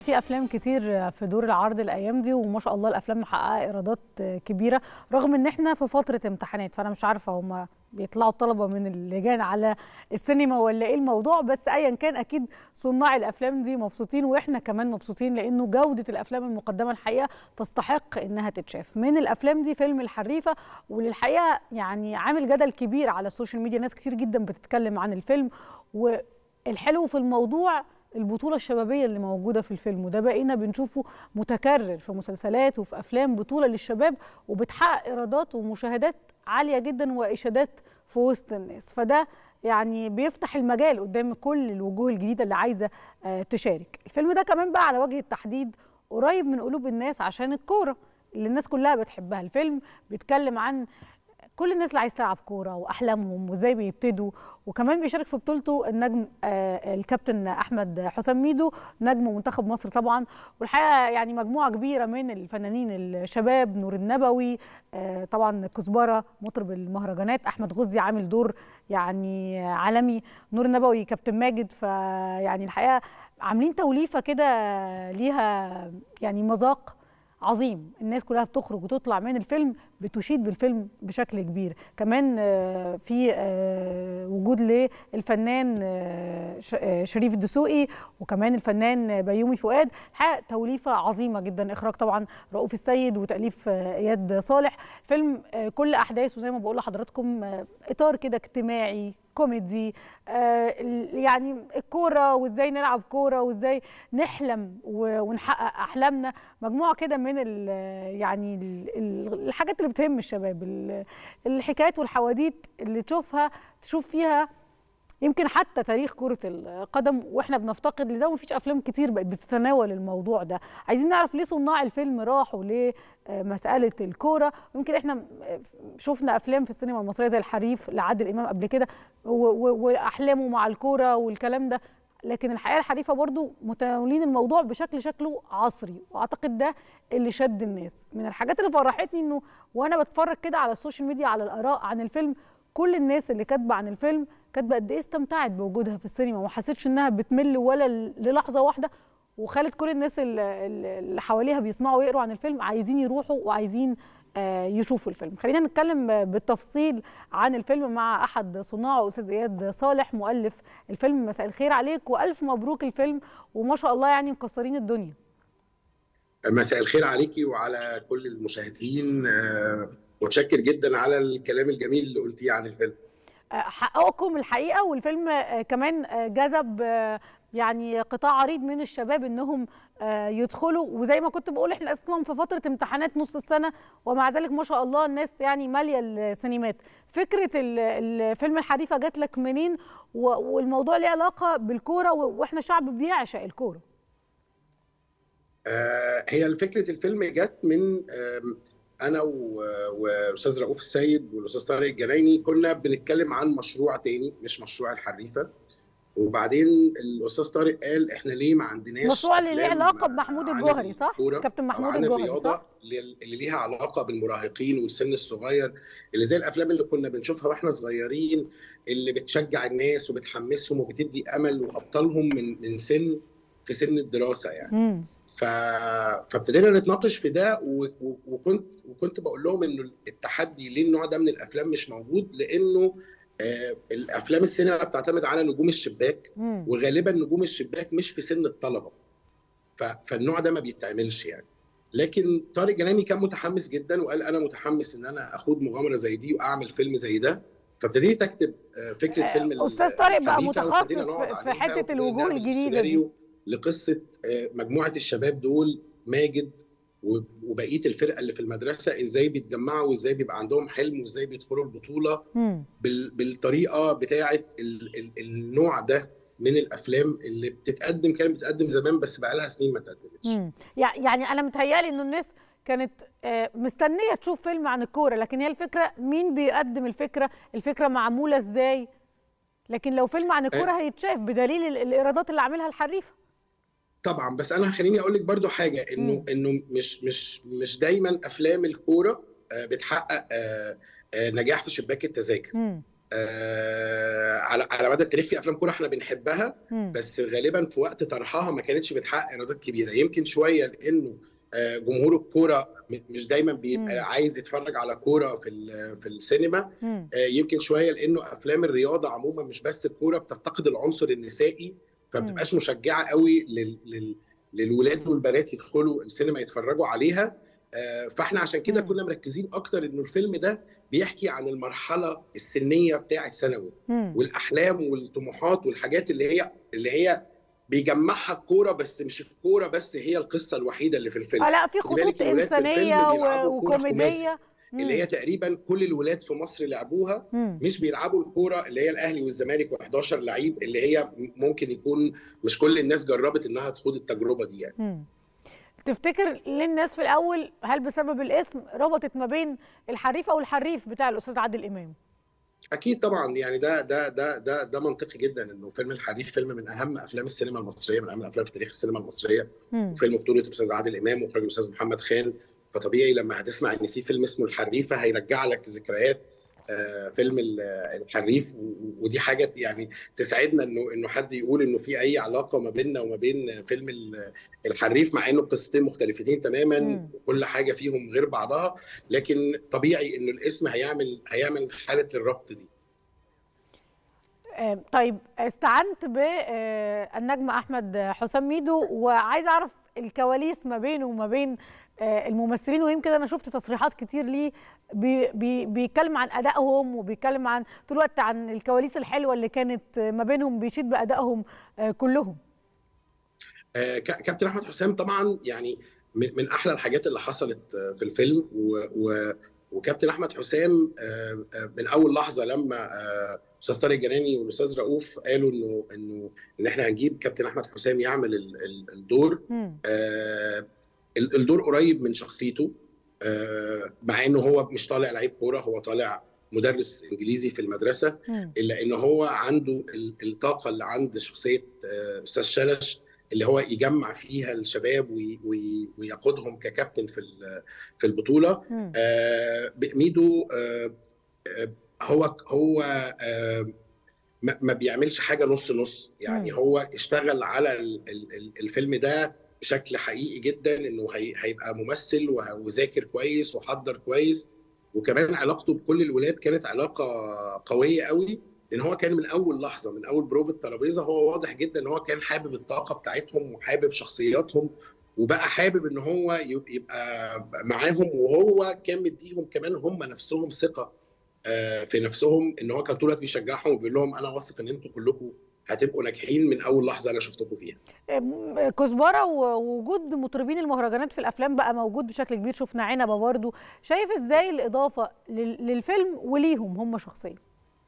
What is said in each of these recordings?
في افلام كتير في دور العرض الايام دي وما شاء الله الافلام محققه ايرادات كبيره رغم ان احنا في فتره امتحانات فانا مش عارفه هم بيطلعوا الطلبه من اللجان على السينما ولا ايه الموضوع بس ايا كان اكيد صناع الافلام دي مبسوطين واحنا كمان مبسوطين لانه جوده الافلام المقدمه الحقيقه تستحق انها تتشاف من الافلام دي فيلم الحريفه وللحقيقه يعني عامل جدل كبير على السوشيال ميديا ناس كتير جدا بتتكلم عن الفيلم والحلو في الموضوع البطولة الشبابية اللي موجودة في الفيلم وده بقينا بنشوفه متكرر في مسلسلات وفي أفلام بطولة للشباب وبتحقق إيرادات ومشاهدات عالية جدا وإشادات في وسط الناس فده يعني بيفتح المجال قدام كل الوجوه الجديدة اللي عايزة تشارك الفيلم ده كمان بقى على وجه التحديد قريب من قلوب الناس عشان الكورة اللي الناس كلها بتحبها الفيلم بيتكلم عن كل الناس اللي عايز تلعب كوره واحلامهم وازاي بيبتدوا وكمان بيشارك في بطولته النجم آه الكابتن احمد حسام ميدو نجم منتخب مصر طبعا والحقيقه يعني مجموعه كبيره من الفنانين الشباب نور النبوي آه طبعا كزبره مطرب المهرجانات احمد غزي عامل دور يعني عالمي نور النبوي كابتن ماجد فيعني الحقيقه عاملين توليفه كده ليها يعني مذاق عظيم الناس كلها بتخرج وتطلع من الفيلم بتشيد بالفيلم بشكل كبير كمان في وجود للفنان شريف الدسوقي وكمان الفنان بيومي فؤاد حقق توليفه عظيمه جدا اخراج طبعا رؤوف السيد وتاليف اياد صالح فيلم كل احداثه زي ما بقول لحضراتكم اطار كده اجتماعي كوميدي آه يعني الكوره وازاي نلعب كوره وازاي نحلم ونحقق احلامنا مجموعه كده من ال يعني ال الحاجات اللي بتهم الشباب الحكايات والحواديت اللي تشوفها تشوف فيها يمكن حتى تاريخ كرة القدم واحنا بنفتقد لده ومفيش افلام كتير بقت بتتناول الموضوع ده عايزين نعرف ليه صناع الفيلم راحوا لمسألة الكورة ويمكن احنا شفنا افلام في السينما المصرية زي الحريف لعادل امام قبل كده واحلامه مع الكورة والكلام ده لكن الحقيقه الحريفه برضو متناولين الموضوع بشكل شكله عصري واعتقد ده اللي شد الناس من الحاجات اللي فرحتني انه وانا بتفرج كده على السوشيال ميديا على الاراء عن الفيلم كل الناس اللي كاتبه عن الفيلم كاتبه قد ايه استمتعت بوجودها في السينما وما حسيتش انها بتمل ولا للحظه واحده وخلت كل الناس اللي حواليها بيسمعوا ويقروا عن الفيلم عايزين يروحوا وعايزين يشوفوا الفيلم خلينا نتكلم بالتفصيل عن الفيلم مع احد صناعه استاذ اياد صالح مؤلف الفيلم مساء الخير عليك والف مبروك الفيلم وما شاء الله يعني مكسرين الدنيا مساء الخير عليكي وعلى كل المشاهدين متشكر جدا على الكلام الجميل اللي قلتيه عن الفيلم حققكم الحقيقه والفيلم كمان جذب يعني قطاع عريض من الشباب انهم يدخلوا وزي ما كنت بقول احنا اصلا في فتره امتحانات نص السنه ومع ذلك ما شاء الله الناس يعني ماليه السينمات فكره الفيلم الحريفه جات لك منين والموضوع ليه علاقه بالكوره واحنا شعب بيعشق الكوره هي فكره الفيلم جت من انا والاستاذ رؤوف السيد والاستاذ طارق الجنايني كنا بنتكلم عن مشروع تاني مش مشروع الحريفه وبعدين الاستاذ طارق قال احنا ليه ما عندناش مشروع اللي ليه علاقه بمحمود الجوهري صح كابتن محمود الجوهري صح اللي ليها علاقه بالمراهقين والسن الصغير اللي زي الافلام اللي كنا بنشوفها واحنا صغيرين اللي بتشجع الناس وبتحمسهم وبتدي امل وابطالهم من من سن في سن الدراسه يعني م. ف... فابتدينا نتناقش في ده و... وكنت وكنت بقول لهم انه التحدي ليه النوع ده من الافلام مش موجود لانه آه الافلام السينما بتعتمد على نجوم الشباك مم. وغالبا نجوم الشباك مش في سن الطلبه ف... فالنوع ده ما بيتعملش يعني لكن طارق جناني كان متحمس جدا وقال انا متحمس ان انا اخوض مغامره زي دي واعمل فيلم زي ده فابتديت اكتب فكره فيلم استاذ طارق بقى متخصص في حته الوجوه الجديده دي لقصه مجموعه الشباب دول ماجد وبقيه الفرقه اللي في المدرسه ازاي بيتجمعوا وازاي بيبقى عندهم حلم وازاي بيدخلوا البطوله بالطريقه بتاعه النوع ده من الافلام اللي بتتقدم كانت بتتقدم زمان بس بقى لها سنين ما اتقدمتش يعني انا متهيالي انه الناس كانت مستنيه تشوف فيلم عن الكوره لكن هي الفكره مين بيقدم الفكره الفكره معموله ازاي لكن لو فيلم عن الكوره هيتشاف بدليل الايرادات اللي عاملها الحريفه طبعا بس انا خليني اقول لك برضو حاجه انه انه مش مش مش دايما افلام الكوره بتحقق نجاح في شباك التذاكر آه على على مدى التاريخ في افلام كوره احنا بنحبها مم. بس غالبا في وقت طرحها ما كانتش بتحقق ايرادات كبيره يمكن شويه لانه آه، جمهور الكوره م- مش دايما بيبقى مم. عايز يتفرج على كوره في ال- في السينما مم. آه، يمكن شويه لانه افلام الرياضه عموما مش بس الكوره بتفتقد العنصر النسائي فما بتبقاش مشجعه قوي لل... لل... للولاد والبنات يدخلوا السينما يتفرجوا عليها آه، فاحنا عشان كده مم. كنا مركزين اكتر انه الفيلم ده بيحكي عن المرحله السنيه بتاعه ثانوي مم. والاحلام والطموحات والحاجات اللي هي اللي هي بيجمعها الكوره بس مش الكوره بس هي القصه الوحيده اللي في الفيلم اه لا في خدي بالك خطوط الولاد في الفيلم انسانيه بيلعبوا و- كورة وكوميديه اللي هي تقريبا كل الولاد في مصر لعبوها مم. مش بيلعبوا الكوره اللي هي الاهلي والزمالك و11 لعيب اللي هي ممكن يكون مش كل الناس جربت انها تخوض التجربه دي يعني مم. تفتكر ليه الناس في الاول هل بسبب الاسم ربطت ما بين الحريفه والحريف بتاع الاستاذ عادل امام اكيد طبعا يعني ده ده ده ده ده منطقي جدا انه فيلم الحريف فيلم من اهم افلام السينما المصريه من اهم الافلام في تاريخ السينما المصريه مم. وفيلم بطوله الاستاذ عادل امام واخراج الاستاذ محمد خان فطبيعي لما هتسمع ان في فيلم اسمه الحريفه هيرجع لك ذكريات آه، فيلم ال- الحريف و- ودي حاجه يعني تسعدنا انه انه حد يقول انه في اي علاقه ما بيننا وما بين فيلم ال- الحريف مع انه قصتين مختلفتين تماما مم. وكل حاجه فيهم غير بعضها لكن طبيعي انه الاسم هيعمل هيعمل حاله الربط دي آه، طيب استعنت بالنجم احمد حسام ميدو وعايز اعرف الكواليس ما بينه وما بين آه، الممثلين ويمكن انا شفت تصريحات كتير ليه بي- بي- بيتكلم عن ادائهم وبيتكلم عن طول الوقت عن الكواليس الحلوه اللي كانت ما بينهم بيشيد بادائهم آه، كلهم آه، ك- كابتن احمد حسام طبعا يعني من من احلى الحاجات اللي حصلت آه، في الفيلم و و وكابتن احمد حسام آه، آه، من اول لحظه لما آه، استاذ طارق جناني والاستاذ رؤوف قالوا انه انه ان احنا هنجيب كابتن احمد حسام يعمل ال- ال- الدور مم. آه، ال- الدور قريب من شخصيته آه، مع انه هو مش طالع لعيب كوره هو طالع مدرس انجليزي في المدرسه مم. الا ان هو عنده ال- الطاقه اللي عند شخصيه آه، استاذ شلش اللي هو يجمع فيها الشباب وي- وي- ويقودهم ككابتن في ال- في البطوله مم. آه، ميدو آه، آه، هو هو آه، ما ما بيعملش حاجه نص نص يعني مم. هو اشتغل على ال- ال- ال- الفيلم ده بشكل حقيقي جدا انه هي- هيبقى ممثل وه- وذاكر كويس وحضر كويس وكمان علاقته بكل الولاد كانت علاقه قويه قوي لان هو كان من اول لحظه من اول بروف الترابيزه هو واضح جدا ان هو كان حابب الطاقه بتاعتهم وحابب شخصياتهم وبقى حابب ان هو يب- يبقى معاهم وهو كان مديهم كمان هم نفسهم ثقه آه، في نفسهم ان هو كان طول الوقت بيشجعهم وبيقول لهم انا واثق ان انتوا كلكم هتبقوا ناجحين من اول لحظه انا شفتكم فيها آم، كزبره ووجود مطربين المهرجانات في الافلام بقى موجود بشكل كبير شفنا عنبه برضو شايف ازاي الاضافه لل- للفيلم وليهم هم شخصيا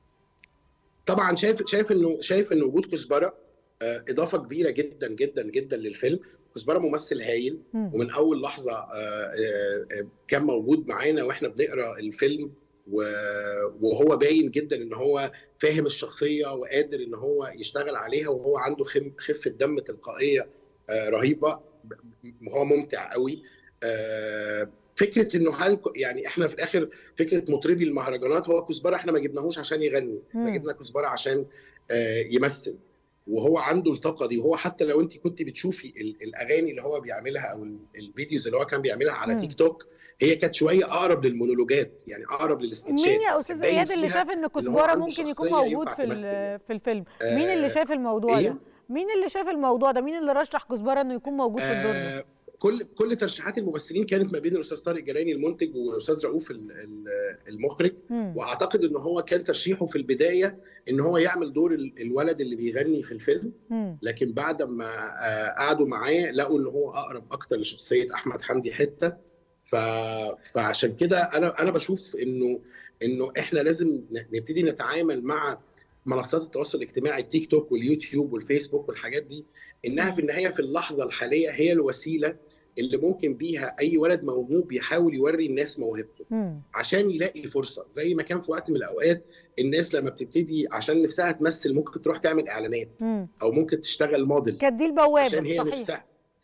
طبعا شايف شايف انه شايف ان وجود كزبره آه، اضافه كبيره جدا جدا جدا للفيلم كزبره ممثل هايل مم. ومن اول لحظه آه، آه، آه، كان موجود معانا واحنا بنقرا الفيلم و- وهو باين جدا ان هو فاهم الشخصيه وقادر ان هو يشتغل عليها وهو عنده خم- خفه دم تلقائيه آه، رهيبه ب- ب- هو ممتع قوي آه، فكره انه هل ك- يعني احنا في الاخر فكره مطربي المهرجانات هو كزبره احنا ما جبناهوش عشان يغني احنا مم. جبنا كزبره عشان آه، يمثل وهو عنده الطاقه دي وهو حتى لو انت كنت بتشوفي ال- الاغاني اللي هو بيعملها او ال- الفيديوز اللي هو كان بيعملها على مم. تيك توك هي كانت شويه اقرب للمونولوجات يعني اقرب للسكتشات مين يا استاذ كان باين اياد اللي فيها شاف ان إن هو كزبره عنده ممكن يكون شخصية موجود ينفع في ال- تمثل يعني. في الفيلم مين اللي آه، شاف الموضوع إيه؟ ده مين اللي شاف الموضوع ده مين اللي رشح كزبره انه يكون موجود في الدور ده آه، كل كل ترشيحات الممثلين كانت ما بين الاستاذ طارق جلاني المنتج والاستاذ رؤوف ال- ال- المخرج مم. واعتقد ان هو كان ترشيحه في البدايه ان هو يعمل دور ال- الولد اللي بيغني في الفيلم مم. لكن بعد ما آه، قعدوا معاه لقوا ان هو اقرب اكتر لشخصيه احمد حمدي حته ف... فعشان كده انا انا بشوف انه انه احنا لازم ن- نبتدي نتعامل مع منصات التواصل الاجتماعي التيك توك واليوتيوب والفيسبوك والحاجات دي انها في النهايه في اللحظه الحاليه هي الوسيله اللي ممكن بيها اي ولد موهوب يحاول يوري الناس موهبته مم. عشان يلاقي فرصه زي ما كان في وقت من الاوقات الناس لما بتبتدي عشان نفسها تمثل ممكن تروح تعمل اعلانات مم. او ممكن تشتغل موديل كانت دي عشان البوابه هي صحيح نفسها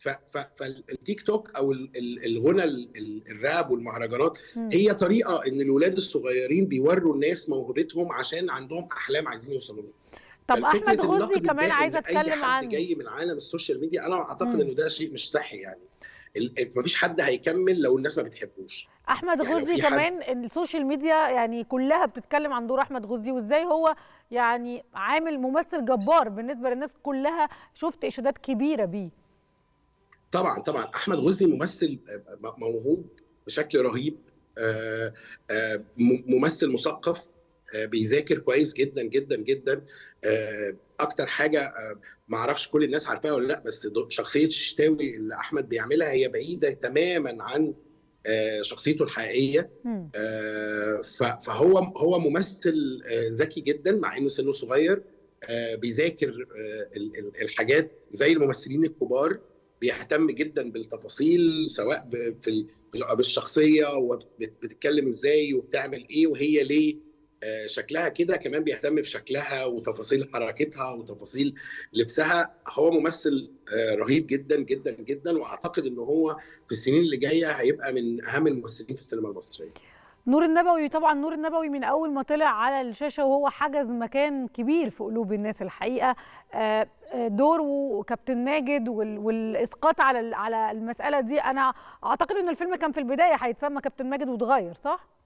فالتيك توك او الغنى الراب والمهرجانات مم. هي طريقه ان الولاد الصغيرين بيوروا الناس موهبتهم عشان عندهم احلام عايزين يوصلوا لها طب فالفكرة احمد غزي النقد كمان الدائم عايزه لأي اتكلم حد عن جاي من عالم السوشيال ميديا انا اعتقد مم. انه ده شيء مش صحي يعني ال- مفيش حد هيكمل لو الناس ما بتحبوش احمد يعني لو غزي في حد كمان السوشيال ميديا يعني كلها بتتكلم عن دور احمد غزي وازاي هو يعني عامل ممثل جبار بالنسبه للناس كلها شفت اشادات كبيره بيه طبعا طبعا احمد غزي ممثل م- موهوب بشكل رهيب آه، آه، م- ممثل مثقف آه، بيذاكر كويس جدا جدا جدا آه، اكتر حاجه آه، ما اعرفش كل الناس عارفاها ولا لا بس دو- شخصيه الشتاوي اللي احمد بيعملها هي بعيده تماما عن آه، شخصيته الحقيقيه مم. آه، ف- فهو هو ممثل آه، ذكي جدا مع انه سنه صغير آه، بيذاكر آه، ال- ال- الحاجات زي الممثلين الكبار بيهتم جدا بالتفاصيل سواء ب- في ال- بالشخصيه وبتتكلم ازاي وبتعمل ايه وهي ليه آه، شكلها كده كمان بيهتم بشكلها وتفاصيل حركتها وتفاصيل لبسها هو ممثل آه، رهيب جدا جدا جدا واعتقد ان هو في السنين اللي جايه هيبقى من اهم الممثلين في السينما المصريه نور النبوي طبعا نور النبوي من اول ما طلع على الشاشه وهو حجز مكان كبير في قلوب الناس الحقيقه آه، آه، دور وكابتن ماجد وال- والاسقاط على ال- على المساله دي انا اعتقد ان الفيلم كان في البدايه هيتسمى كابتن ماجد واتغير صح؟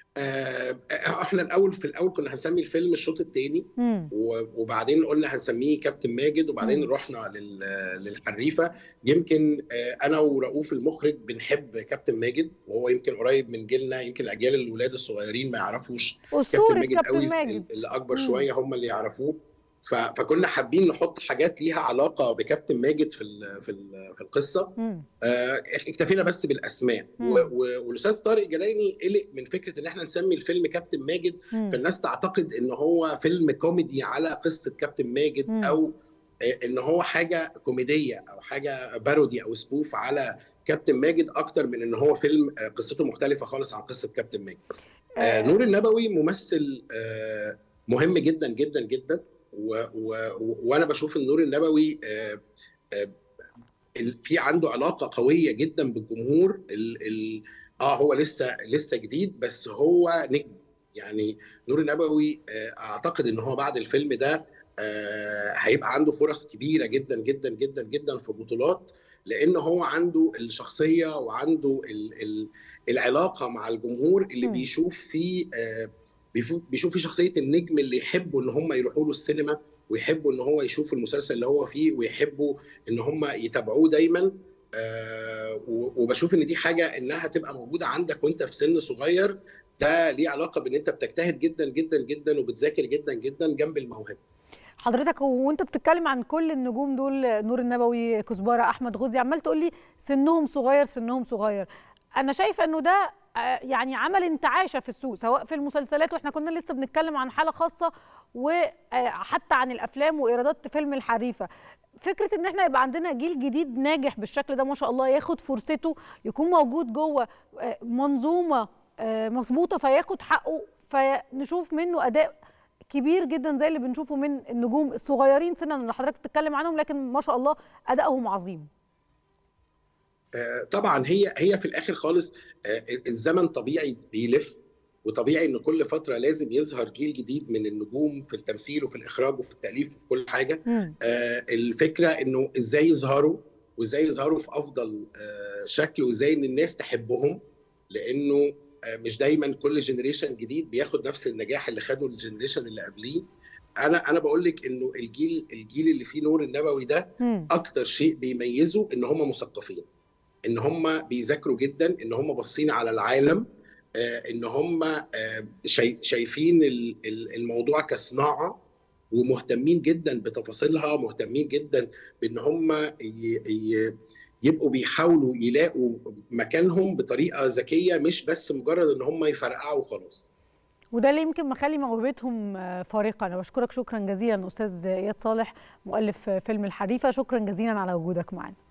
آه، احنا الاول في الاول كنا هنسمي الفيلم الشوط الثاني امم وبعدين قلنا هنسميه كابتن ماجد وبعدين مم. رحنا لل- للحريفه يمكن آه، انا ورؤوف المخرج بنحب كابتن ماجد وهو يمكن قريب من جيلنا يمكن اجيال الولاد الصغيرين ما يعرفوش كابتن اسطوره ماجد قوي كابتن ماجد اللي اكبر مم. شويه هم اللي يعرفوه ف- فكنا حابين نحط حاجات ليها علاقه بكابتن ماجد في ال- في ال- في القصه مم. آه، اكتفينا بس بالاسماء مم. و- و- والاستاذ طارق جلايني قلق من فكره ان احنا نسمي الفيلم كابتن ماجد مم. فالناس تعتقد ان هو فيلم كوميدي على قصه كابتن ماجد مم. او آه، ان هو حاجه كوميديه او حاجه بارودي او سبوف على كابتن ماجد اكتر من ان هو فيلم آه، قصته مختلفه خالص عن قصه كابتن ماجد آه، آه، نور النبوي ممثل آه، مهم جدا جدا جدا و و وانا بشوف ان نور النبوي آه، آه، ال- في عنده علاقه قويه جدا بالجمهور ال ال اه هو لسه لسه جديد بس هو نجم يعني نور النبوي آه، اعتقد ان هو بعد الفيلم ده آه، هيبقى عنده فرص كبيره جدا جدا جدا جدا في بطولات لان هو عنده الشخصيه وعنده ال ال العلاقه مع الجمهور اللي مم. بيشوف فيه آه، بيفو- بيشوف فيه شخصيه النجم اللي يحبوا ان هم يروحوا له السينما ويحبوا ان هو يشوف المسلسل اللي هو فيه ويحبوا ان هم يتابعوه دايما آه، و- وبشوف ان دي حاجه انها تبقى موجوده عندك وانت في سن صغير ده ليه علاقه بان انت بتجتهد جدا جدا جدا وبتذاكر جدا جدا جنب الموهبه حضرتك وانت بتتكلم عن كل النجوم دول نور النبوي كزبره احمد غزي عمال تقول لي سنهم صغير سنهم صغير انا شايفه انه ده آه، يعني عمل انتعاشه في السوق سواء في المسلسلات واحنا كنا لسه بنتكلم عن حاله خاصه وحتى عن الافلام وايرادات فيلم الحريفه فكره ان احنا يبقى عندنا جيل جديد ناجح بالشكل ده ما شاء الله ياخد فرصته يكون موجود جوه آه، منظومه آه، مظبوطه فياخد حقه فنشوف منه اداء كبير جدا زي اللي بنشوفه من النجوم الصغيرين سنا اللي حضرتك بتتكلم عنهم لكن ما شاء الله ادائهم عظيم آه، طبعا هي هي في الاخر خالص آه، الزمن طبيعي بيلف وطبيعي ان كل فتره لازم يظهر جيل جديد من النجوم في التمثيل وفي الاخراج وفي التاليف وفي كل حاجه مم. آه، الفكره انه ازاي يظهروا وازاي يظهروا في افضل آه، شكل وازاي ان الناس تحبهم لانه آه، مش دايما كل جنريشن جديد بياخد نفس النجاح اللي خده الجنريشن اللي قبليه انا انا بقول لك انه الجيل الجيل اللي فيه نور النبوي ده مم. اكتر شيء بيميزه ان هم مثقفين ان هم بيذاكروا جدا ان هم باصين على العالم آه، ان هم آه، شاي- شايفين ال- ال- الموضوع كصناعه ومهتمين جدا بتفاصيلها مهتمين جدا بان هم ي- ي- يبقوا بيحاولوا يلاقوا مكانهم بطريقه ذكيه مش بس مجرد ان هم يفرقعوا وخلاص وده اللي يمكن مخلي موهبتهم آه، فارقه انا بشكرك شكرا جزيلا استاذ اياد صالح مؤلف فيلم الحريفه شكرا جزيلا على وجودك معنا